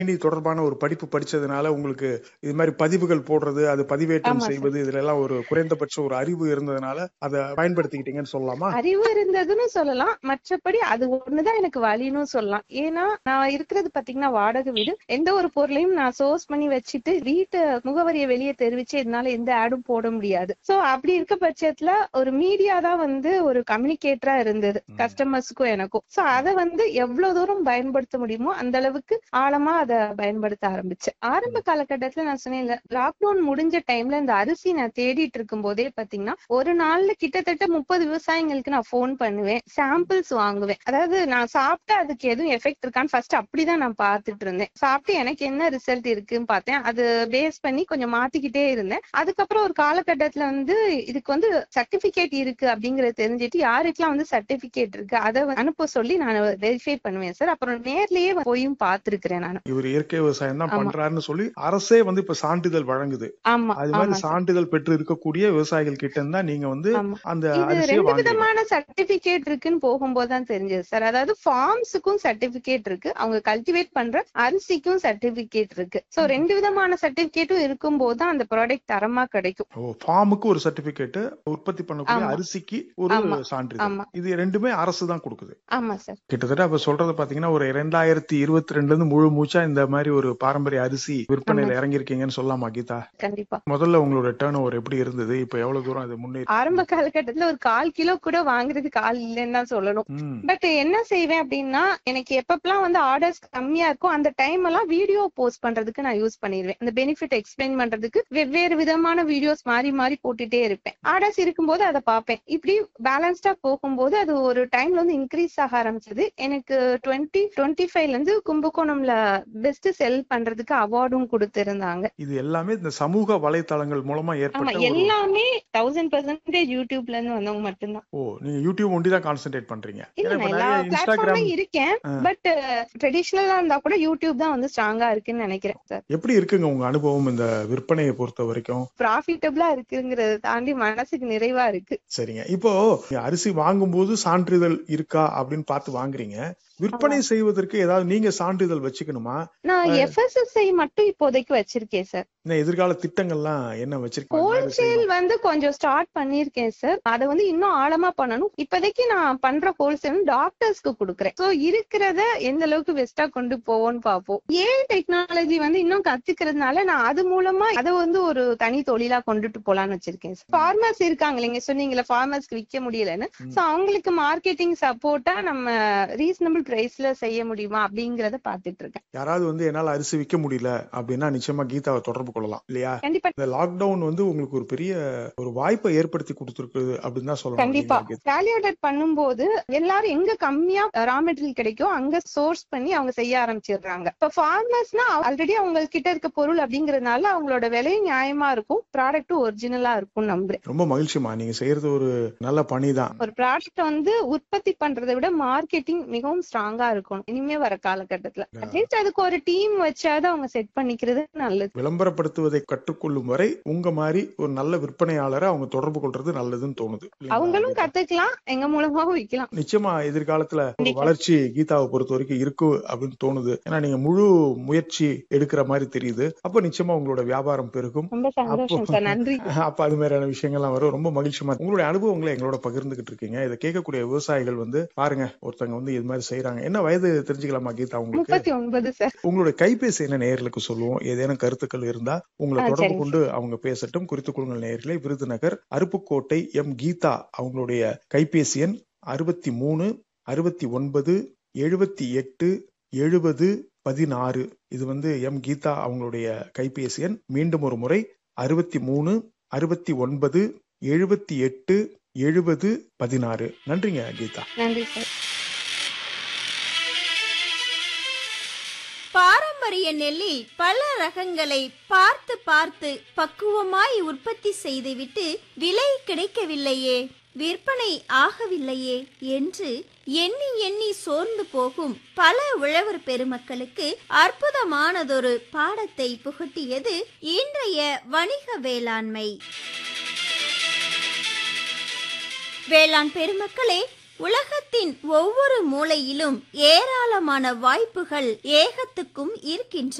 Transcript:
கணினி தொடர்பான ஒரு படிப்பு படிச்சதுனால உங்களுக்கு இது மாதிரி பதிவுகள் போடுறது அது பதிவேற்றம் ஆமா சார். செய்வது இதுல எல்லாம் ஒரு குறைந்தபட்ச ஒரு அறிவு இருந்ததுனால அதை பயன்படுத்திக்கிட்டீங்கன்னு சொல்லலாமா அறிவு இருந்ததுன்னு சொல்லலாம் மற்றபடி அது ஒண்ணுதான் எனக்கு வழின்னு சொல்லலாம் ஏன்னா நான் இருக்கிறது பாத்தீங்கன்னா வாடகை வீடு எந்த ஒரு பொருளையும் நான் சோர்ஸ் பண்ணி வச்சுட்டு வீட்டு முகவரியை வெளியே தெரிவிச்சு என்னால எந்த ஆடும் போட முடியாது சோ அப்படி இருக்க பட்சத்துல ஒரு மீடியா தான் வந்து ஒரு கம்யூனிகேட்டரா இருந்தது ம். கஸ்டமர்ஸ்க்கும் எனக்கும் சோ அதை வந்து எவ்வளவு தூரம் பயன்படுத்த முடியுமோ அந்த அளவுக்கு ஆழமா அதை பயன்படுத்த ஆரம்பிச்சேன் ஆரம்ப காலகட்டத்துல நான் சொன்னேன் லாக்டவுன் முடிஞ்ச டைம்ல இந்த அரிசி நான் தேடிட்டு இருக்கும் போதே பாத்தீங்கன்னா ஒரு நாள்ல கிட்டத்தட்ட முப்பது விவசாயிங்களுக்கு நான் ஃபோன் பண்ணுவேன் சாம்பிள்ஸ் வாங்குவேன் அதாவது நான் சாப்பிட்டா அதுக்கு எதுவும் எஃபெக்ட் இருக்கான்னு ஃபர்ஸ்ட் அப்படிதான் நான் பார்த்துட்டு இருந்தேன் சாப்பிட்டு எனக்கு என்ன ரிசல்ட் இருக்குன்னு பார்த்தேன் அது பேஸ் பண்ணி கொஞ்சம் மாத்திக்கிட்டே இருந்தேன் அதுக்கப்புறம் ஒரு காலகட்டத்துல வந்து இதுக்கு வந்து சர்டிபிகேட் இருக்கு அப்படிங்கறத தெரிஞ்சுட்டு யாருக்கெல்லாம் வந்து சர்டிபிகேட் இருக்கு அதை வந்து அனுப்ப சொல்லி நான் வெரிஃபை பண்ணுவேன் சார் அப்புறம் நேர்லயே போயும் பார்த்திருக்கிறேன் நான் இவர் இயற்கை விவசாயம் தான் ஆமா. பண்றாருன்னு சொல்லி அரசே வந்து இப்ப சான்றிதழ் வழங்குது ஆமா அது மாதிரி ஆமா சார். சான்றிதழ் பெற்று இருக்கக்கூடிய விவசாயிகள் கிட்ட இருந்தா நீங்க வந்து ஆமா அந்த இது அரிசியை ரெண்டு வாங்குறீங்க விதமான சர்டிபிகேட் இருக்குன்னு போகும்போது தான் தெரிஞ்சது சார் அதாவது ஃபார்ம்ஸுக்கும் சர்டிபிகேட் இருக்கு அவங்க கல்டிவேட் பண்ற அரிசிக்கும் சர்டிபிகேட் இருக்கு சோ ரெண்டு விதமான சர்டிபிகேட்டும் இருக்கும்போது தான் அந்த ப்ராடக்ட் தரமா கிடைக்கும் ஓ ஃபார்முக்கு ஒரு சர்டிபிகேட் உற்பத்தி பண்ணக்கூடிய ஆமா. அரிசிக்கு ஒரு ஆமா. சான்றிதழ் ஆமா. இது ரெண்டுமே அரசு தான் கொடுக்குது ஆமா சார் கிட்டத்தட்ட அப்ப சொல்றது பாத்தீங்கன்னா ஒரு இரண்டாயிரத்தி இருபத்தி ரெண்டுல இருந்து முழு மூச்சா இந்த மாதிரி ஒரு பாரம்பரிய அரிசி விற்பனையில ஆமா. இறங்கிருக்கீங்கன்னு சொல்லலாமா கீதா கண்டிப்பா முதல்ல உங்களோட டேர்ன் ஓவர் எப்படி இருந்தது இப்ப எவ்வளவு தூரம் அது முன்னேறி ஆரம்ப காலகட்டத்துல ஒரு கால் கிலோ கூட வாங்குறதுக்கு ஆள் இல்லைன்னு தான் சொல்லணும் ம். பட் என்ன செய்வேன் அப்படின்னா எனக்கு எப்பப்பெல்லாம் வந்து ஆர்டர்ஸ் கம்மியா இருக்கும் அந்த டைம் எல்லாம் வீடியோ போஸ்ட் பண்றதுக்கு நான் யூஸ் பண்ணிடுவேன் அந்த பெனிஃபிட் எக்ஸ்பிளைன் பண்றதுக்கு வெவ்வேறு விதமான வீடியோஸ் மாறி மாறி போட்டுட்டே இருப்பேன் ஆர்டர்ஸ் இருக்கும்போது அதை பார்ப்பேன் இப்படி பேலன்ஸ்டா போகும்போது அது ஒரு டைம்ல வந்து இன்க்ரீஸ் ஆக ஆரம்பிச்சது எனக்கு டுவெண்ட்டி டுவெண்ட்டி ஃபைவ்ல இருந்து கும்பகோணம்ல பெஸ்ட் செல் பண்றதுக்கு அவார்டும் கொடுத்திருந்தாங்க இது எல்லாமே இந்த சமூக வலைத்தளங்கள் மூலமா ஆமா ஏற்பட்ட ஒரு எல்லாமே தௌசண்ட் பர்சன்டேஜ் யூடியூப்ல இருந்து வந்தவங்க மட்டும்தான் ஓ நீங்க யூடியூப் ஒண்டி தான் கான்சென்ட்ரேட் பண்றீங்க இல்ல ஏன்னா இப்ப நான் எல்லா நிறைய இன்ஸ்டாகிராம் பிளாட்ஃபார்ம்லயும் இருக்கேன் ஆ. பட் ட்ரெடிஷனலா இருந்தா கூட யூடியூப் தான் வந்து ஸ்ட்ராங்கா இருக்குன்னு நினைக்கிறேன் சார் எப்படி இருக்குங்க உங்க அனுபவம் இந்த விற்பனையை பொறுத்த வரைக்கும் ப்ராஃபிட்டபிளா இருக்குங்கிறத தாண்டி மனசுக்கு நிறைவா இருக்கு சரிங்க இப்போ நீங்க அரிசி வாங்கும்போது சான்றிதழ் இருக்கா அப்படின்னு பார்த்து வாங்குறீங்க விற்பனை செய்வதற்கு ஏதாவது நீங்க சான்றிதழ் வச்சுக்கணுமா நான் எஃப்எஸ்எஸ்ஐ மட்டும் இப்போதைக்கு வச்சிருக்கேன் சார் இன்னும் எதிர்கால திட்டங்கள்லாம் என்ன வச்சிருக்கீங்க அது மாதிரி ஹோல்சேல் வந்து கொஞ்சம் ஸ்டார்ட் பண்ணிருக்கேன் சார் அதை வந்து இன்னும் ஆழமா பண்ணணும் இப்போதைக்கு நான் பண்ற ஹோல்சேல் டாக்டர்ஸ்க்கு கொடுக்குறேன் சோ இருக்கிறத எந்த அளவுக்கு பெஸ்டா கொண்டு போவோம்னு பார்ப்போம் ஏன் டெக்னாலஜி வந்து இன்னும் கத்துக்கிறதுனால நான் அது மூலமா அதை வந்து ஒரு தனி தொழிலா கொண்டுட்டு போலான்னு வச்சிருக்கேன் ஃபார்மர்ஸ் இருக்காங்க இல்லைங்க சொன்னீங்கல்ல ஃபார்மர்ஸ்க்கு விற்க முடியலன்னு ம். சோ அவங்களுக்கு மார்க்கெட்டிங் சப்போர்ட்டா நம்ம ரீசனபிள் பிரைஸ்ல செய்ய முடியுமா அப்படிங்கறத பாத்துட்டு இருக்கேன் யாராவது வந்து என்னால அரிசி விற்க முடியல அப்படின்னா நிச்சயமா கீதாவை தொடர்பு கொள்ளலாம் இல்லையா கண்டிப்பா இந்த லாக்டவுன் வந்து உங்களுக்கு ஒரு பெரிய ஒரு வாய்ப்பை ஏற்படுத்தி கொடுத்துருக்குது அப்படின்னு தான் சொல்லணும் கண்டிப்பா இல்லைங்களா கீதா? வேல்யூ ஆடட் பண்ணும்போது எல்லாரும் எங்க கம்மியா ரா மெட்டீரியல் கிடைக்கும் அங்க சோர்ஸ் பண்ணி அவங்க செய்ய ஆரம்பிச்சிடுறாங்க இப்ப ஃபார்மர்ஸ்னா ஆல்ரெடி அவங்க கிட்ட இருக்க பொருள் அப்படிங்கறதுனால அவங்களோட விலையும் நியாயமா இருக்கும் ப்ராடக்ட்டும் ஒரிஜினலா இருக்கும் நம்புறேன் ரொம்ப மகிழ்ச்சிமா நீங்க செய்யறது ஒரு நல்ல பணி தான் ஒரு ப்ராடக்ட் வந்து உற்பத்தி பண்றதை விட மார்க்கெட்டிங் மிகவும் ஸ்ட்ராங்கா இருக்கும் இனிமே வர காலகட்டத்துல அட்லீஸ்ட் அதுக்கு ஒரு டீம் வச்சாவது அவங்க செட் பண்ணிக்கிறது நல்லது விளம்பரப்படுத்துவதை கற்றுக்கொள்ளும் வரை உங்க மாதிரி ஒரு நல்ல விற்பனையாளரை அவங்க தொடர்பு கொள்றது நல்லதுன்னு தோணுது இல்லைங்களா அவங்களும் கீதா? கத்துக்கலாம் எங்க மூலமாவும் விக்கலாம் நிச்சயமா எதிர்காலத்துல ஒரு கண்டிப்பா. வளர்ச்சி கீதாவை பொறுத்த வரைக்கும் இருக்கு அப்படின்னு தோணுது ஏன்னா நீங்க முழு முயற்சி எடுக்கிற மாதிரி தெரியுது அப்ப நிச்சயமா உங்களோட வியாபாரம் பெருகும் ரொம்ப சந்தோஷம் அப்போ- சார் நன்றி அப்ப அது மாதிரியான விஷயங்கள்லாம் வரும் ரொம்ப மகிழ்ச்சிமா உங்களுடைய அனுபவங்களை எங்களோட பகிர்ந்துகிட்டு இருக்கீங்க இதை கேட்கக்கூடிய விவசாயிகள் வந்து பாருங்க ஒருத்தங்க வந்து இது மாதிரி செய்யறாங்க என்ன வயது தெரிஞ்சுக்கலாமா கீதா உங்களுக்கு முப்பத்தி ஒன்பது சார் உங்களுடைய கைபேசி என்ன நேயர்களுக்கு சொல்லுவோம் ஏதேனும் கருத்துக்கள் இருந்தா உங்களை ஆ, தொடர்பு சரிங்க. கொண்டு அவங்க பேசட்டும் குறித்துக் கொள்ளுங்கள் நேயர்களே விருதுநகர் அருப்புக்கோட்டை எம் கீதா அவங்களுடைய கைபேசி எண் அறுபத்தி மூணு அறுபத்தி ஒன்பது எழுபத்தி எட்டு எழுபது பதினாறு இது வந்து எம் கீதா அவங்களுடைய கைபேசி எண் மீண்டும் ஒரு முறை அறுபத்தி மூணு அறுபத்தி ஒன்பது எழுபத்தி எட்டு எழுபது பதினாறு நன்றிங்க கீதா நன்றி சார் பாரம்பரிய நெல்லில் பல ரகங்களை பார்த்து பார்த்து பக்குவமாய் உற்பத்தி செய்துவிட்டு விலை கிடைக்கவில்லையே விற்பனை ஆகவில்லையே என்று எண்ணி எண்ணி சோர்ந்து போகும் பல உழவர் பெருமக்களுக்கு அற்புதமானதொரு பாடத்தை புகட்டியது இன்றைய வணிக வேளாண்மை வேளாண் பெருமக்களே உலகத்தின் ஒவ்வொரு மூலையிலும் ஏராளமான வாய்ப்புகள் ஏகத்துக்கும் இருக்கின்றன